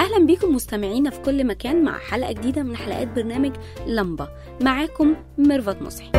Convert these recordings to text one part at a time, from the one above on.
أهلا بيكم مستمعينا في كل مكان مع حلقة جديدة من حلقات برنامج لمبة معاكم ميرفت مصحي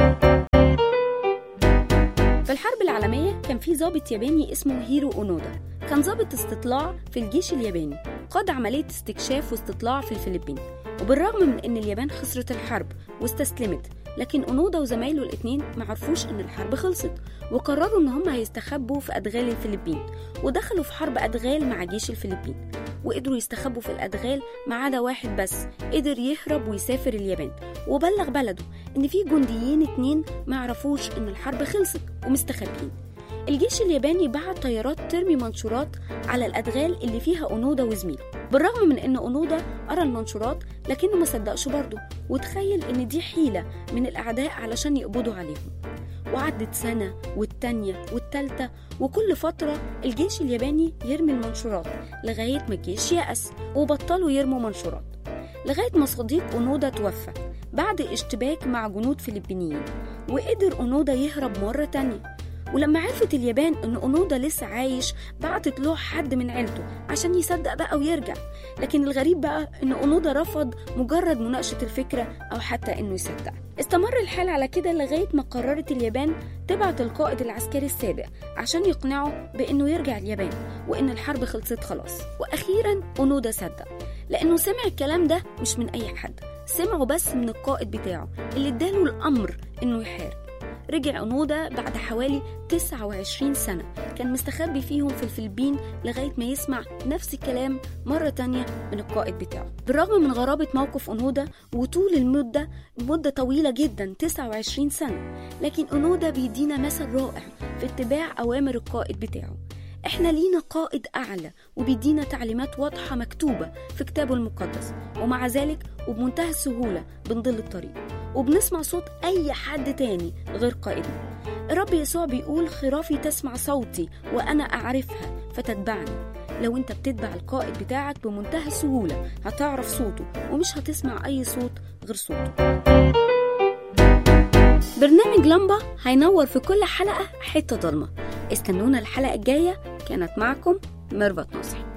في الحرب العالمية كان في ضابط ياباني اسمه هيرو أونودا كان ضابط استطلاع في الجيش الياباني قاد عملية استكشاف واستطلاع في الفلبين وبالرغم من ان اليابان خسرت الحرب واستسلمت لكن أونودا وزمايله الاتنين معرفوش ان الحرب خلصت وقرروا ان هم هيستخبوا في أدغال الفلبين ودخلوا في حرب أدغال مع جيش الفلبين وقدروا يستخبوا في الأدغال ما عدا واحد بس قدر يهرب ويسافر اليابان وبلغ بلده ان في جنديين اتنين معرفوش ان الحرب خلصت ومستخبيين الجيش الياباني بعت طيارات ترمي منشورات على الأدغال اللي فيها أونودا وزميله بالرغم من ان أونودا قرا المنشورات لكنه ما صدقش برضه وتخيل ان دي حيلة من الأعداء علشان يقبضوا عليهم وعدت سنة والتانية والتالتة وكل فترة الجيش الياباني يرمي المنشورات لغاية ما الجيش يأس وبطلوا يرموا منشورات لغاية ما صديق أونودا توفى بعد اشتباك مع جنود فلبينيين وقدر أونودا يهرب مرة تانية ولما عرفت اليابان ان اونودا لسه عايش بعتت له حد من عيلته عشان يصدق بقى ويرجع لكن الغريب بقى ان اونودا رفض مجرد مناقشه الفكره او حتى انه يصدق استمر الحال على كده لغايه ما قررت اليابان تبعت القائد العسكري السابق عشان يقنعه بانه يرجع اليابان وان الحرب خلصت خلاص واخيرا اونودا صدق لانه سمع الكلام ده مش من اي حد سمعه بس من القائد بتاعه اللي اداله الامر انه يحارب رجع أونودا بعد حوالي 29 سنة كان مستخبي فيهم في الفلبين لغاية ما يسمع نفس الكلام مرة تانية من القائد بتاعه بالرغم من غرابة موقف أونودا وطول المدة مدة طويلة جدا 29 سنة لكن أونودا بيدينا مثل رائع في اتباع أوامر القائد بتاعه احنا لينا قائد اعلى وبيدينا تعليمات واضحه مكتوبه في كتابه المقدس ومع ذلك وبمنتهى السهوله بنضل الطريق وبنسمع صوت اي حد تاني غير قائدنا الرب يسوع بيقول خرافي تسمع صوتي وانا اعرفها فتتبعني لو انت بتتبع القائد بتاعك بمنتهى السهوله هتعرف صوته ومش هتسمع اي صوت غير صوته برنامج لمبة هينور في كل حلقة حتة ضلمة استنونا الحلقة الجاية كانت معكم ميرفت نصحي